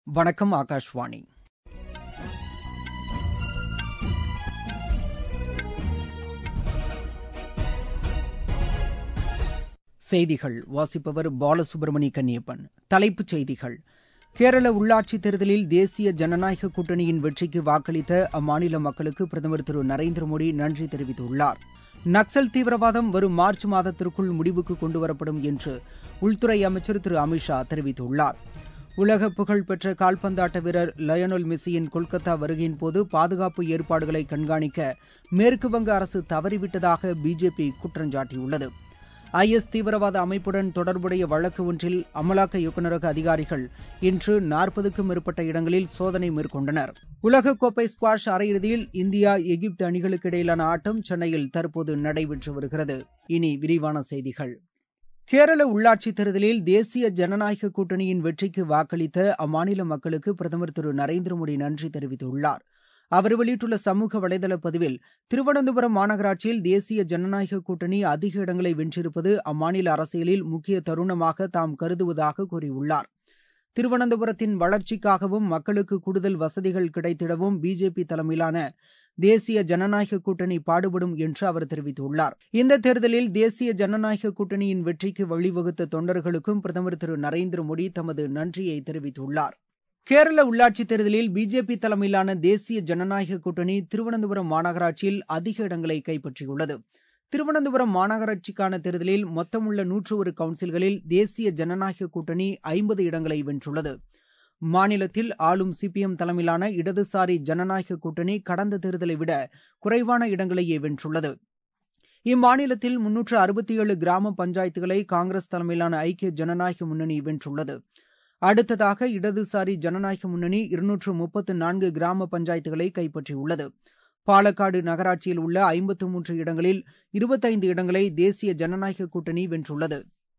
வணக்கம் ஆகாஷ்வாணி செய்திகள் வாசிப்பவர் பாலசுப்ரமணி கன்னியப்பன் தலைப்புச் செய்திகள் கேரள உள்ளாட்சித் தேர்தலில் தேசிய ஜனநாயக கூட்டணியின் வெற்றிக்கு வாக்களித்த அம்மாநில மக்களுக்கு பிரதமர் திரு நரேந்திர மோடி நன்றி தெரிவித்துள்ளார் நக்சல் தீவிரவாதம் வரும் மார்ச் மாதத்திற்குள் முடிவுக்கு கொண்டுவரப்படும் என்று உள்துறை அமைச்சர் திரு அமித்ஷா தெரிவித்துள்ளார் உலக புகழ்பெற்ற கால்பந்தாட்ட வீரர் லயனல் மெஸ்ஸியின் கொல்கத்தா வருகையின் போது பாதுகாப்பு ஏற்பாடுகளை கண்காணிக்க மேற்குவங்க அரசு தவறிவிட்டதாக பிஜேபி குற்றஞ்சாட்டியுள்ளது ஐஎஸ் தீவிரவாத அமைப்புடன் தொடர்புடைய வழக்கு ஒன்றில் அமலாக்க இயக்குநரக அதிகாரிகள் இன்று நாற்பதுக்கும் மேற்பட்ட இடங்களில் சோதனை மேற்கொண்டனர் உலகக்கோப்பை ஸ்குவாஷ் அரையிறுதியில் இந்தியா எகிப்து அணிகளுக்கு இடையிலான ஆட்டம் சென்னையில் தற்போது நடைபெற்று வருகிறது இனி விரிவான செய்திகள் கேரள உள்ளாட்சித் தேர்தலில் தேசிய ஜனநாயக கூட்டணியின் வெற்றிக்கு வாக்களித்த அம்மாநில மக்களுக்கு பிரதமர் திரு நரேந்திர மோடி நன்றி தெரிவித்துள்ளார் அவர் வெளியிட்டுள்ள சமூக வலைதள பதிவில் திருவனந்தபுரம் மாநகராட்சியில் தேசிய ஜனநாயக கூட்டணி அதிக இடங்களை வென்றிருப்பது அம்மாநில அரசியலில் முக்கிய தருணமாக தாம் கருதுவதாக கூறியுள்ளார் திருவனந்தபுரத்தின் வளர்ச்சிக்காகவும் மக்களுக்கு கூடுதல் வசதிகள் கிடைத்திடவும் பிஜேபி தலைமையிலான தேசிய ஜனநாயக கூட்டணி பாடுபடும் என்று அவர் தெரிவித்துள்ளார் இந்த தேர்தலில் தேசிய ஜனநாயக கூட்டணியின் வெற்றிக்கு வழிவகுத்த தொண்டர்களுக்கும் பிரதமர் திரு நரேந்திர மோடி தமது நன்றியை தெரிவித்துள்ளார் கேரள உள்ளாட்சித் தேர்தலில் பிஜேபி தலைமையிலான தேசிய ஜனநாயக கூட்டணி திருவனந்தபுரம் மாநகராட்சியில் அதிக இடங்களை கைப்பற்றியுள்ளது திருவனந்தபுரம் மாநகராட்சிக்கான தேர்தலில் மொத்தமுள்ள நூற்று ஒரு கவுன்சில்களில் தேசிய ஜனநாயக கூட்டணி ஐம்பது இடங்களை வென்றுள்ளது மாநிலத்தில் ஆளும் சிபிஎம் தலைமையிலான இடதுசாரி ஜனநாயக கூட்டணி கடந்த தேர்தலை விட குறைவான இடங்களையே வென்றுள்ளது இம்மாநிலத்தில் முன்னூற்று அறுபத்தி ஏழு கிராம பஞ்சாயத்துகளை காங்கிரஸ் தலைமையிலான ஐக்கிய ஜனநாயக முன்னணி வென்றுள்ளது அடுத்ததாக இடதுசாரி ஜனநாயக முன்னணி இருநூற்று முப்பத்து நான்கு கிராம பஞ்சாயத்துகளை கைப்பற்றியுள்ளது பாலக்காடு நகராட்சியில் உள்ள ஐம்பத்து மூன்று இடங்களில் இருபத்தைந்து இடங்களை தேசிய ஜனநாயக கூட்டணி வென்றுள்ளது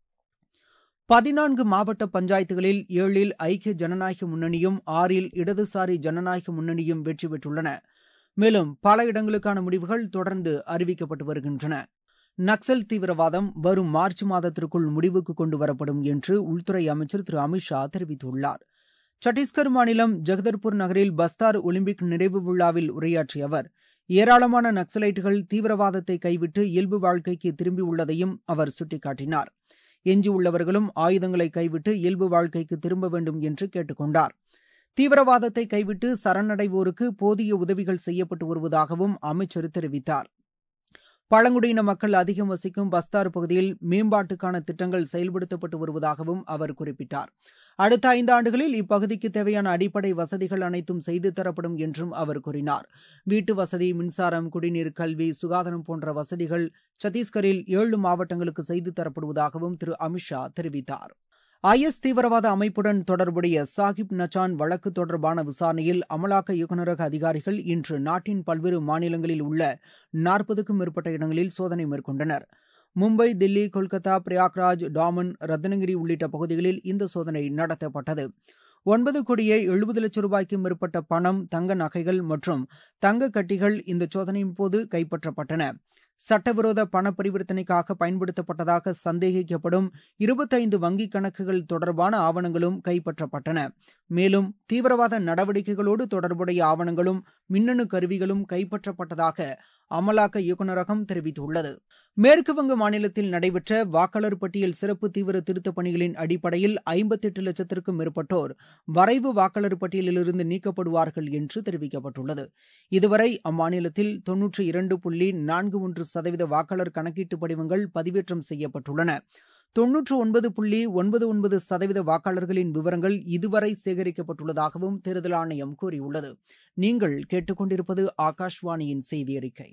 பதினான்கு மாவட்ட பஞ்சாயத்துகளில் ஏழில் ஐக்கிய ஜனநாயக முன்னணியும் ஆறில் இடதுசாரி ஜனநாயக முன்னணியும் வெற்றி பெற்றுள்ளன மேலும் பல இடங்களுக்கான முடிவுகள் தொடர்ந்து அறிவிக்கப்பட்டு வருகின்றன நக்சல் தீவிரவாதம் வரும் மார்ச் மாதத்திற்குள் முடிவுக்கு கொண்டு வரப்படும் என்று உள்துறை அமைச்சர் திரு அமித்ஷா தெரிவித்துள்ளார் சத்தீஸ்கர் மாநிலம் ஜகதர்பூர் நகரில் பஸ்தார் ஒலிம்பிக் நிறைவு விழாவில் உரையாற்றிய அவர் ஏராளமான நக்சலைட்டுகள் தீவிரவாதத்தை கைவிட்டு இயல்பு வாழ்க்கைக்கு திரும்பியுள்ளதையும் அவர் சுட்டிக்காட்டினார் எஞ்சியுள்ளவர்களும் ஆயுதங்களை கைவிட்டு இயல்பு வாழ்க்கைக்கு திரும்ப வேண்டும் என்று கேட்டுக் கொண்டார் தீவிரவாதத்தை கைவிட்டு சரணடைவோருக்கு போதிய உதவிகள் செய்யப்பட்டு வருவதாகவும் அமைச்சர் தெரிவித்தார் பழங்குடியின மக்கள் அதிகம் வசிக்கும் பஸ்தார் பகுதியில் மேம்பாட்டுக்கான திட்டங்கள் செயல்படுத்தப்பட்டு வருவதாகவும் அவர் குறிப்பிட்டார் அடுத்த ஐந்து ஆண்டுகளில் இப்பகுதிக்கு தேவையான அடிப்படை வசதிகள் அனைத்தும் செய்து தரப்படும் என்றும் அவர் கூறினார் வீட்டு வசதி மின்சாரம் குடிநீர் கல்வி சுகாதாரம் போன்ற வசதிகள் சத்தீஸ்கரில் ஏழு மாவட்டங்களுக்கு செய்து தரப்படுவதாகவும் திரு அமித்ஷா தெரிவித்தார் ஐஎஸ் தீவிரவாத அமைப்புடன் தொடர்புடைய சாகிப் நச்சான் வழக்கு தொடர்பான விசாரணையில் அமலாக்க இயக்குநரக அதிகாரிகள் இன்று நாட்டின் பல்வேறு மாநிலங்களில் உள்ள நாற்பதுக்கும் மேற்பட்ட இடங்களில் சோதனை மேற்கொண்டனர் மும்பை தில்லி கொல்கத்தா பிரயாக்ராஜ் டாமன் ரத்னகிரி உள்ளிட்ட பகுதிகளில் இந்த சோதனை நடத்தப்பட்டது ஒன்பது கோடியே எழுபது லட்சம் ரூபாய்க்கும் மேற்பட்ட பணம் தங்க நகைகள் மற்றும் தங்க கட்டிகள் இந்த சோதனையின் போது கைப்பற்றப்பட்டன சட்டவிரோத பண பரிவர்த்தனைக்காக பயன்படுத்தப்பட்டதாக சந்தேகிக்கப்படும் இருபத்தைந்து வங்கிக் கணக்குகள் தொடர்பான ஆவணங்களும் கைப்பற்றப்பட்டன மேலும் தீவிரவாத நடவடிக்கைகளோடு தொடர்புடைய ஆவணங்களும் மின்னணு கருவிகளும் கைப்பற்றப்பட்டதாக அமலாக்க இயக்குநரகம் தெரிவித்துள்ளது மேற்குவங்க மாநிலத்தில் நடைபெற்ற வாக்காளர் பட்டியல் சிறப்பு தீவிர திருத்தப் பணிகளின் அடிப்படையில் ஐம்பத்தெட்டு லட்சத்திற்கும் மேற்பட்டோர் வரைவு வாக்காளர் பட்டியலிலிருந்து நீக்கப்படுவார்கள் என்று தெரிவிக்கப்பட்டுள்ளது இதுவரை அம்மாநிலத்தில் தொன்னூற்றி இரண்டு புள்ளி நான்கு ஒன்று சதவீத வாக்காளர் கணக்கீட்டு படிவங்கள் பதிவேற்றம் செய்யப்பட்டுள்ளன தொன்னூற்று ஒன்பது புள்ளி ஒன்பது ஒன்பது சதவீத வாக்காளர்களின் விவரங்கள் இதுவரை சேகரிக்கப்பட்டுள்ளதாகவும் தேர்தல் ஆணையம் கூறியுள்ளது நீங்கள் கேட்டுக்கொண்டிருப்பது ஆகாஷ்வாணியின் செய்தி அறிக்கை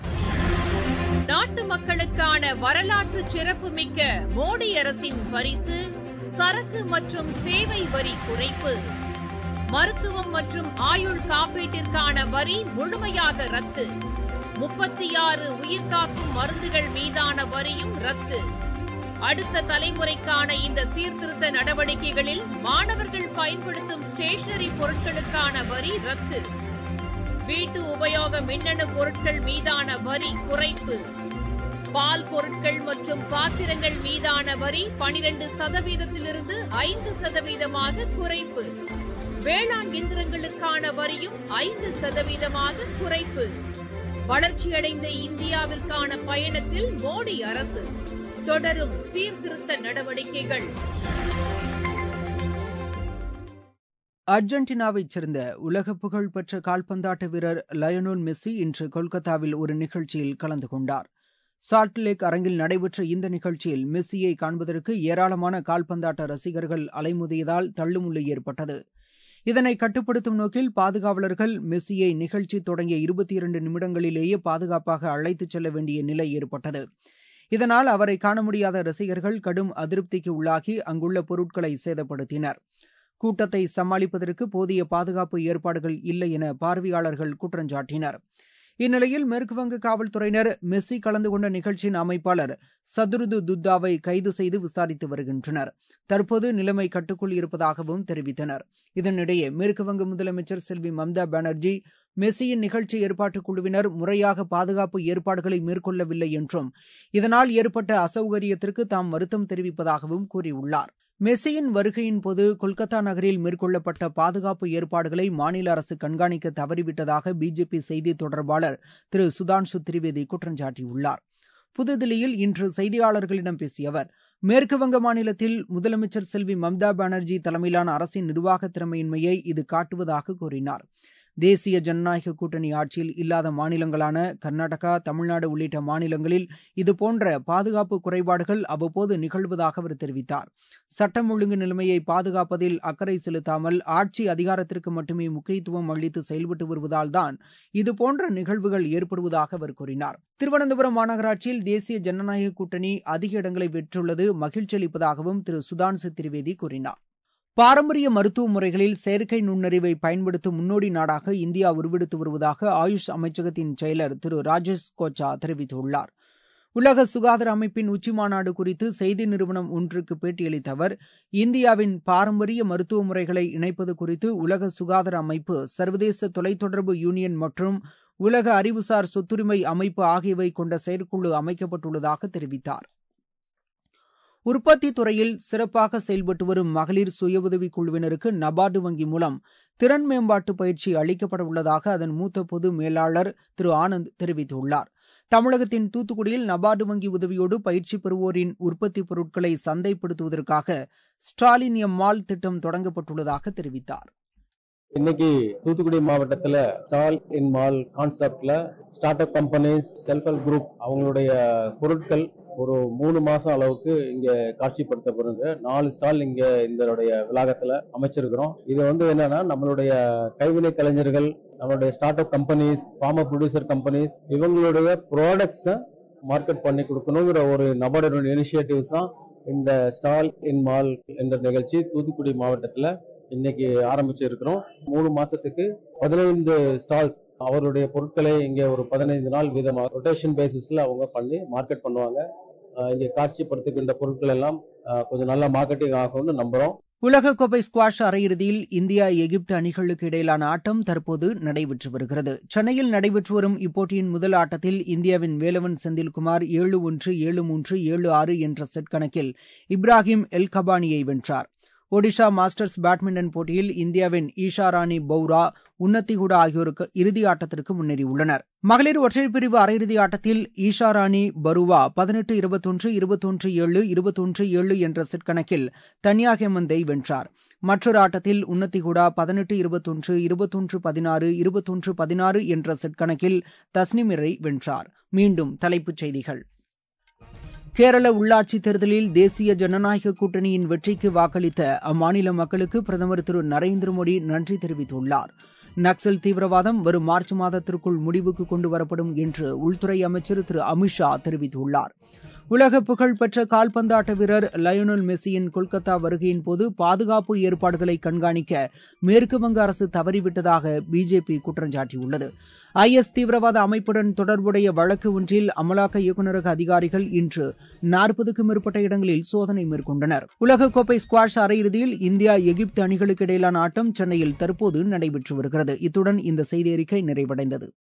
நாட்டு மக்களுக்கான வரலாற்று சிறப்புமிக்க மோடி அரசின் பரிசு சரக்கு மற்றும் சேவை வரி குறைப்பு மருத்துவம் மற்றும் ஆயுள் காப்பீட்டிற்கான வரி முழுமையாக ரத்து முப்பத்தி ஆறு உயிர்காக்கும் மருந்துகள் மீதான வரியும் ரத்து அடுத்த தலைமுறைக்கான இந்த சீர்திருத்த நடவடிக்கைகளில் மாணவர்கள் பயன்படுத்தும் ஸ்டேஷனரி பொருட்களுக்கான வரி ரத்து வீட்டு உபயோக மின்னணு பொருட்கள் மீதான வரி குறைப்பு பால் பொருட்கள் மற்றும் பாத்திரங்கள் மீதான வரி பனிரெண்டு சதவீதத்திலிருந்து ஐந்து சதவீதமாக குறைப்பு வேளாண் இயந்திரங்களுக்கான வரியும் ஐந்து சதவீதமாக குறைப்பு வளர்ச்சியடைந்த இந்தியாவிற்கான பயணத்தில் மோடி அரசு தொடரும் சீர்திருத்த நடவடிக்கைகள் அர்ஜென்டினாவைச் சேர்ந்த உலக புகழ் பெற்ற கால்பந்தாட்ட வீரர் லயனோல் மெஸ்ஸி இன்று கொல்கத்தாவில் ஒரு நிகழ்ச்சியில் கலந்து கொண்டார் சால்ட் லேக் அரங்கில் நடைபெற்ற இந்த நிகழ்ச்சியில் மெஸ்ஸியை காண்பதற்கு ஏராளமான கால்பந்தாட்ட ரசிகர்கள் அலைமோதியதால் தள்ளுமுள்ளு ஏற்பட்டது இதனை கட்டுப்படுத்தும் நோக்கில் பாதுகாவலர்கள் மெஸ்ஸியை நிகழ்ச்சி தொடங்கிய இருபத்தி இரண்டு நிமிடங்களிலேயே பாதுகாப்பாக அழைத்துச் செல்ல வேண்டிய நிலை ஏற்பட்டது இதனால் அவரை காண முடியாத ரசிகர்கள் கடும் அதிருப்திக்கு உள்ளாகி அங்குள்ள பொருட்களை சேதப்படுத்தினர் கூட்டத்தை சமாளிப்பதற்கு போதிய பாதுகாப்பு ஏற்பாடுகள் இல்லை என பார்வையாளர்கள் குற்றஞ்சாட்டினர் இந்நிலையில் மேற்குவங்க காவல்துறையினர் மெஸ்ஸி கலந்து கொண்ட நிகழ்ச்சியின் அமைப்பாளர் சதுருது துத்தாவை கைது செய்து விசாரித்து வருகின்றனர் தற்போது நிலைமை கட்டுக்குள் இருப்பதாகவும் தெரிவித்தனர் இதனிடையே மேற்குவங்க முதலமைச்சர் செல்வி மம்தா பானர்ஜி மெஸ்ஸியின் நிகழ்ச்சி ஏற்பாட்டுக் குழுவினர் முறையாக பாதுகாப்பு ஏற்பாடுகளை மேற்கொள்ளவில்லை என்றும் இதனால் ஏற்பட்ட அசௌகரியத்திற்கு தாம் வருத்தம் தெரிவிப்பதாகவும் கூறியுள்ளார் மெஸ்ஸியின் வருகையின் போது கொல்கத்தா நகரில் மேற்கொள்ளப்பட்ட பாதுகாப்பு ஏற்பாடுகளை மாநில அரசு கண்காணிக்க தவறிவிட்டதாக பிஜேபி செய்தி தொடர்பாளர் திரு சுதான்ஷு திரிவேதி குற்றஞ்சாட்டியுள்ளார் புதுதில்லியில் இன்று செய்தியாளர்களிடம் பேசிய அவர் மேற்குவங்க மாநிலத்தில் முதலமைச்சர் செல்வி மம்தா பானர்ஜி தலைமையிலான அரசின் நிர்வாக திறமையின்மையை இது காட்டுவதாக கூறினார் தேசிய ஜனநாயக கூட்டணி ஆட்சியில் இல்லாத மாநிலங்களான கர்நாடகா தமிழ்நாடு உள்ளிட்ட மாநிலங்களில் இதுபோன்ற பாதுகாப்பு குறைபாடுகள் அவ்வப்போது நிகழ்வதாக அவர் தெரிவித்தார் சட்டம் ஒழுங்கு நிலைமையை பாதுகாப்பதில் அக்கறை செலுத்தாமல் ஆட்சி அதிகாரத்திற்கு மட்டுமே முக்கியத்துவம் அளித்து செயல்பட்டு வருவதால் தான் இதுபோன்ற நிகழ்வுகள் ஏற்படுவதாக அவர் கூறினார் திருவனந்தபுரம் மாநகராட்சியில் தேசிய ஜனநாயக கூட்டணி அதிக இடங்களை வெற்றுள்ளது மகிழ்ச்சி அளிப்பதாகவும் திரு சுதான்சு திரிவேதி கூறினார் பாரம்பரிய மருத்துவ முறைகளில் செயற்கை நுண்ணறிவை பயன்படுத்தும் முன்னோடி நாடாக இந்தியா உருவெடுத்து வருவதாக ஆயுஷ் அமைச்சகத்தின் செயலர் திரு ராஜேஷ் கோச்சா தெரிவித்துள்ளார் உலக சுகாதார அமைப்பின் உச்சி மாநாடு குறித்து செய்தி நிறுவனம் ஒன்றுக்கு பேட்டியளித்த அவர் இந்தியாவின் பாரம்பரிய மருத்துவ முறைகளை இணைப்பது குறித்து உலக சுகாதார அமைப்பு சர்வதேச தொலைத்தொடர்பு யூனியன் மற்றும் உலக அறிவுசார் சொத்துரிமை அமைப்பு ஆகியவை கொண்ட செயற்குழு அமைக்கப்பட்டுள்ளதாக தெரிவித்தார் உற்பத்தி துறையில் சிறப்பாக செயல்பட்டு வரும் மகளிர் சுய உதவி குழுவினருக்கு நபார்டு வங்கி மூலம் திறன் மேம்பாட்டு பயிற்சி அளிக்கப்பட உள்ளதாக அதன் மூத்த பொது மேலாளர் திரு ஆனந்த் தெரிவித்துள்ளார் தமிழகத்தின் தூத்துக்குடியில் நபார்டு வங்கி உதவியோடு பயிற்சி பெறுவோரின் உற்பத்தி பொருட்களை சந்தைப்படுத்துவதற்காக ஸ்டாலின் எம் மால் திட்டம் தொடங்கப்பட்டுள்ளதாக தெரிவித்தார் இன்னைக்கு தூத்துக்குடி மாவட்டத்துல ஸ்டால் இன் மால் கான்செப்ட்ல start up companies self help group அவங்களுடைய பொருட்கள் ஒரு மூணு மாசம் அளவுக்கு இங்க காட்சிப்படுத்தப்படுங்க நாலு ஸ்டால் இங்க இதனுடைய விளாகத்துல அமைச்சிருக்கிறோம் இது வந்து என்னன்னா நம்மளுடைய கைவினை கலைஞர்கள் நம்மளுடைய start up companies farmer producer companies இவங்களுடைய ப்ராடக்ட்ஸை மார்க்கெட் பண்ணி கொடுக்கணுங்கிற ஒரு நபரோட இனிஷியேட்டிவ்ஸ் தான் இந்த ஸ்டால் இன் மால் என்ற நிகழ்ச்சி தூத்துக்குடி மாவட்டத்துல இன்னைக்கு ஆரம்பிச்சு இருக்கிறோம் மூணு மாசத்துக்கு பதினைந்து ஸ்டால்ஸ் அவருடைய பொருட்களை இங்க ஒரு பதினைந்து நாள் வீதமாக ரொட்டேஷன் பேசிஸ்ல அவங்க பண்ணி மார்க்கெட் பண்ணுவாங்க அஹ் இங்க காட்சிப்படுத்துகின்ற பொருட்கள் எல்லாம் அஹ் கொஞ்சம் நல்லா மார்க்கெட்டிங் ஆகும்னு நம்புறோம் உலகக்கோப்பை ஸ்குவாஷ் அரையிறுதியில் இந்தியா எகிப்து அணிகளுக்கு இடையிலான ஆட்டம் தற்போது நடைபெற்று வருகிறது சென்னையில் நடைபெற்று வரும் இப்போட்டியின் முதல் ஆட்டத்தில் இந்தியாவின் வேலவன் செந்தில்குமார் ஏழு ஒன்று ஏழு மூன்று ஏழு ஆறு என்ற செட் கணக்கில் இப்ராஹிம் எல் கபானியை வென்றார் ஒடிஷா மாஸ்டர்ஸ் பேட்மிண்டன் போட்டியில் இந்தியாவின் ஈஷா ராணி பௌரா உன்னத்தி ஹுடா ஆகியோருக்கு இறுதி ஆட்டத்திற்கு முன்னேறியுள்ளனர் மகளிர் ஒற்றையர் பிரிவு அரையிறுதி ஆட்டத்தில் ஈஷா ராணி பருவா பதினெட்டு இருபத்தொன்று இருபத்தொன்று ஏழு இருபத்தொன்று ஏழு என்ற செட் கணக்கில் தன்யா ஹெமந்தை வென்றார் மற்றொரு ஆட்டத்தில் உன்னத்தி ஹுடா பதினெட்டு இருபத்தொன்று இருபத்தொன்று பதினாறு இருபத்தொன்று பதினாறு என்ற செட் கணக்கில் தஸ்னிமிரை வென்றார் மீண்டும் தலைப்புச் செய்திகள் கேரள உள்ளாட்சித் தேர்தலில் தேசிய ஜனநாயக கூட்டணியின் வெற்றிக்கு வாக்களித்த அம்மாநில மக்களுக்கு பிரதமர் திரு நரேந்திர மோடி நன்றி தெரிவித்துள்ளார் நக்சல் தீவிரவாதம் வரும் மார்ச் மாதத்திற்குள் முடிவுக்கு கொண்டு வரப்படும் என்று உள்துறை அமைச்சர் திரு அமித்ஷா தெரிவித்துள்ளார் உலக புகழ்பெற்ற கால்பந்தாட்ட வீரர் லயோனல் மெஸ்ஸியின் கொல்கத்தா வருகையின் போது பாதுகாப்பு ஏற்பாடுகளை கண்காணிக்க மேற்குவங்க அரசு தவறிவிட்டதாக பிஜேபி குற்றம் சாட்டியுள்ளது ஐஎஸ் தீவிரவாத அமைப்புடன் தொடர்புடைய வழக்கு ஒன்றில் அமலாக்க இயக்குநரக அதிகாரிகள் இன்று நாற்பதுக்கும் மேற்பட்ட இடங்களில் சோதனை மேற்கொண்டனர் உலகக்கோப்பை ஸ்குவாஷ் அரையிறுதியில் இந்தியா எகிப்து அணிகளுக்கு இடையிலான ஆட்டம் சென்னையில் தற்போது நடைபெற்று வருகிறது இத்துடன் இந்த செய்தி அறிக்கை நிறைவடைந்தது